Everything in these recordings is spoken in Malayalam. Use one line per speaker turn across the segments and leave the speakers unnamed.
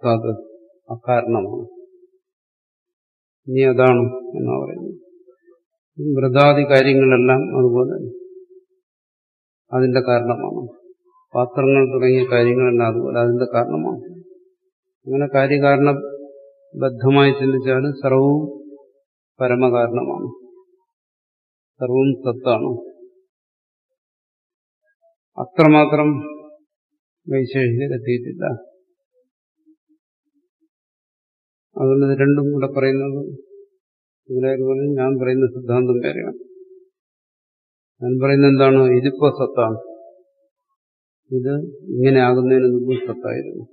തത് അകാരണമാണ് ഇനി അതാണ് എന്നാ പറയുന്നത് വ്രതാദി കാര്യങ്ങളെല്ലാം അതുപോലെ അതിന്റെ കാരണമാണ് പാത്രങ്ങൾ തുടങ്ങിയ കാര്യങ്ങളെല്ലാം അതുപോലെ അതിന്റെ കാരണമാണ് അങ്ങനെ കാര്യകാരണബദ്ധമായി ചിന്തിച്ചാൽ സർവവും പരമകാരണമാണ് സർവവും സത്താണ് അത്രമാത്രം വൈശേഷികരെത്തിയിട്ടില്ല അതുകൊണ്ട് ഇത് രണ്ടും കൂടെ പറയുന്നത് ഇവരേതുപോലെ ഞാൻ പറയുന്ന സിദ്ധാന്തം വേറെയാണ് ഞാൻ പറയുന്നത് എന്താണ് ഇതിപ്പോ സത്താണ് ഇത് ഇങ്ങനെ ആകുന്നതിന് മുമ്പ് സത്തായിരുന്നു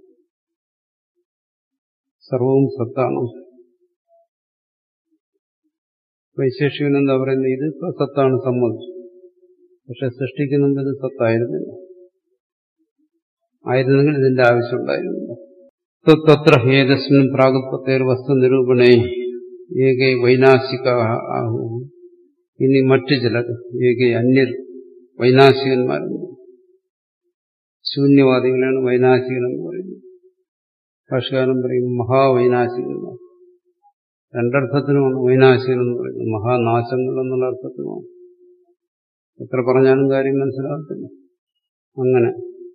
സർവവും സത്താണ് വൈശേഷികൻ എന്താ പറയുന്നത് ഇത് ഇപ്പൊ സത്താണ് സമ്മതിച്ചു പക്ഷെ സൃഷ്ടിക്കുന്ന മുമ്പ് ഇത് സത്തായിരുന്നില്ല ആയിരുന്നെങ്കിൽ ഇതിന്റെ ആവശ്യമുണ്ടായിരുന്നില്ല തത്ര ഹേതസ്മിൻ പ്രാഗുത്പത്തേർ വസ്തു നിരൂപണേ ഏകെ വൈനാശിക ആഹു ഇനി മറ്റു ചിലർ ഏകെ അന്യർ വൈനാശികന്മാരുണ്ട് ശൂന്യവാദികളാണ് വൈനാശികനെന്ന് പറയുന്നത് ഭാഷകാരൻ പറയും മഹാവൈനാശികന്മാർ രണ്ടർത്ഥത്തിനുമാണ് വൈനാശികൻ എന്ന് പറയുന്നത് മഹാനാശങ്ങൾ എന്നുള്ള അർത്ഥത്തിനുമാണ് എത്ര പറഞ്ഞാലും കാര്യം മനസ്സിലാകത്തില്ല അങ്ങനെ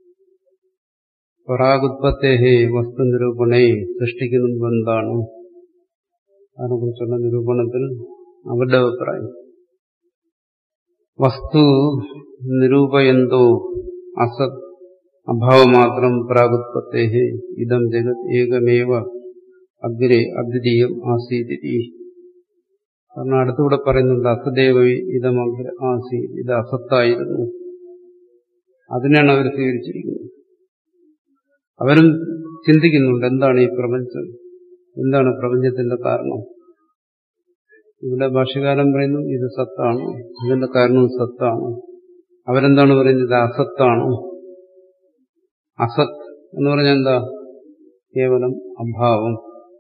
പറാഗുത്പത്തേഹേ വസ്തു നിരൂപണേ സൃഷ്ടിക്കുന്നത് എന്താണ് അതിനെക്കുറിച്ചുള്ള നിരൂപണത്തിൽ അവരുടെ അഭിപ്രായം വസ്തു നിരൂപയന്തോ അസത് അഭാവമാത്രം പ്രാഗുത്പത്തേഹേ ഇതം ജഗത് ഏകമേവ അഗ്രേ അദ്വിതീയം ആസീതി കാരണം അടുത്തുകൂടെ പറയുന്നുണ്ട് അസദേവ ഇതം അഗ്ര ആസീ ഇത് അസത്തായിരുന്നു അതിനാണ് അവർ സ്വീകരിച്ചിരിക്കുന്നത് അവരും ചിന്തിക്കുന്നുണ്ട് എന്താണ് ഈ പ്രപഞ്ചം എന്താണ് പ്രപഞ്ചത്തിന്റെ കാരണം ഇവിടെ ഭാഷ്യകാലം പറയുന്നു ഇത് സത്താണ് ഇതിന്റെ കാരണവും സത്താണ് അവരെന്താണ് പറയുന്നത് ഇത് അസത്താണ് അസത്ത് എന്ന് പറഞ്ഞാൽ എന്താ കേവലം അഭാവം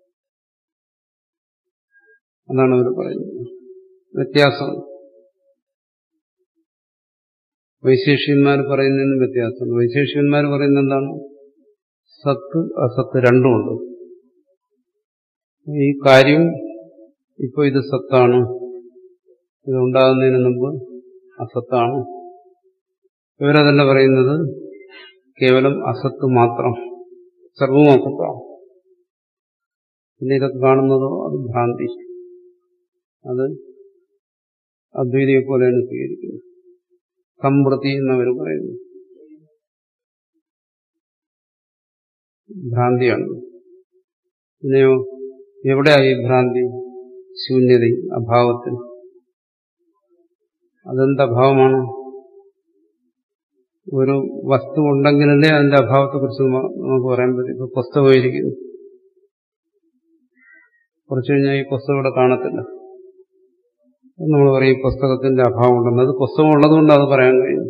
എന്നാണ് അവർ പറയുന്നത് വ്യത്യാസം വൈശേഷ്യന്മാർ പറയുന്നതിന് വ്യത്യാസമുണ്ട് വൈശേഷ്യന്മാർ പറയുന്നത് എന്താണ് സത്ത് അസത്ത് രണ്ടുമുണ്ട് ഈ കാര്യം ഇപ്പോൾ ഇത് സത്താണ് ഇതുണ്ടാകുന്നതിന് മുമ്പ് അസത്താണ് ഇവരതല്ല പറയുന്നത് കേവലം അസത്ത് മാത്രം സർവവും അസത്താണ് പിന്നെ ഇതൊക്കെ കാണുന്നതോ അത് ഭ്രാന്തി അത് അദ്വൈതിയെ പോലെയാണ് സ്വീകരിക്കുന്നത് സമൃദ്ധി എന്നവർ പറയുന്നു ഭ്രാന്തിയാണ് പിന്നെയോ എവിടെയായി ഭ്രാന്തി ശൂന്യത അഭാവത്തിൽ അതെന്ത് അഭാവമാണ് ഒരു വസ്തു ഉണ്ടെങ്കിലല്ലേ അതിന്റെ അഭാവത്തെക്കുറിച്ച് നമുക്ക് പറയാൻ പറ്റും ഇപ്പൊ പുസ്തകമായിരിക്കുന്നു കുറച്ചു കഴിഞ്ഞാൽ ഈ പുസ്തകം ഇവിടെ കാണത്തില്ല നമ്മൾ പറയും പുസ്തകത്തിന്റെ അഭാവം ഉണ്ടെന്ന് അത് പുസ്തകം ഉള്ളതുകൊണ്ട് അത് പറയാൻ കഴിയും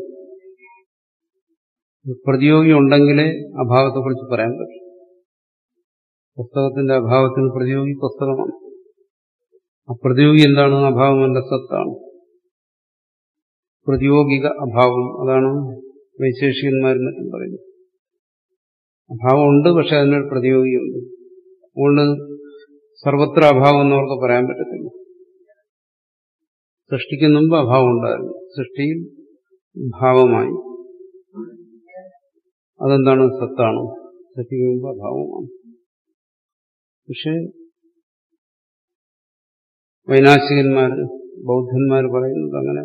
പ്രതിയോഗി ഉണ്ടെങ്കിലേ അഭാവത്തെക്കുറിച്ച് പറയാൻ പറ്റും പുസ്തകത്തിന്റെ അഭാവത്തിന് പ്രതിയോഗി പുസ്തകമാണ് ആ പ്രതിയോഗി എന്താണ് അഭാവമല്ല സത്താണ് പ്രതിയോഗിക അഭാവം അതാണ് വൈശേഷികന്മാരും മറ്റും പറയുന്നത് അഭാവമുണ്ട് പക്ഷെ അതിനൊരു പ്രതിയോഗിയുണ്ട് അതുകൊണ്ട് സർവത്ര അഭാവം എന്നവർക്ക് പറയാൻ പറ്റത്തില്ല സൃഷ്ടിക്ക് മുമ്പ് അഭാവം ഉണ്ടായിരുന്നു സൃഷ്ടിയിൽ ഭാവമായി അതെന്താണ് സത്താണ് സൃഷ്ടിക്ക് മുമ്പ് അഭാവമാണ് പക്ഷെ വൈനാശികന്മാർ ബൗദ്ധന്മാർ പറയുന്നത് അങ്ങനെ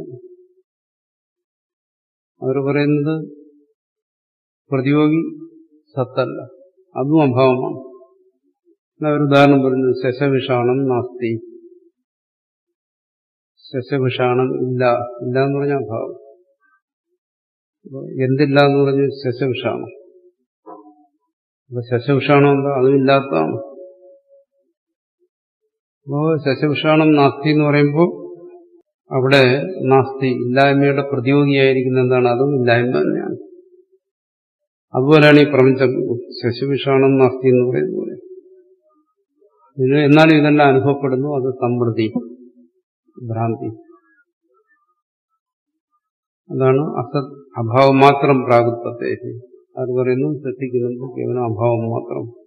അവർ പറയുന്നത് പ്രതിയോഗി സത്തല്ല അതും അഭാവമാണ് അവർ ഉദാഹരണം പറയുന്നത് ശശവിഷാണം നാസ്തി ശശവിഷാണം ഇല്ല ഇല്ല എന്ന് പറഞ്ഞ അഭാവം എന്തില്ല എന്ന് പറഞ്ഞ് ശശവിഷാണം അപ്പൊ ശശവിഷാണം എന്താ അതും ഇല്ലാത്തതാണ് അപ്പോ ശശവിഷാണം നാസ്തി എന്ന് പറയുമ്പോൾ അവിടെ നാസ്തി ഇല്ലായ്മയുടെ പ്രതിയോഗിയായിരിക്കുന്ന എന്താണ് അതും ഇല്ലായ്മ തന്നെയാണ് അതുപോലെയാണ് ഈ പ്രപഞ്ചം ശശവിഷാണം നാസ്തി എന്ന് പറയുന്നത് പോലെ ഇത് എന്നാലും ഇതെല്ലാം അനുഭവപ്പെടുന്നു അത് സമൃദ്ധി ഭ്രാന്തി അതാണ് അസത് അഭാവം മാത്രം പ്രാഗുത്വത്തെ അത് പറയുന്നു സൃഷ്ടിക്കുന്നുണ്ട് കേവലം അഭാവം മാത്രം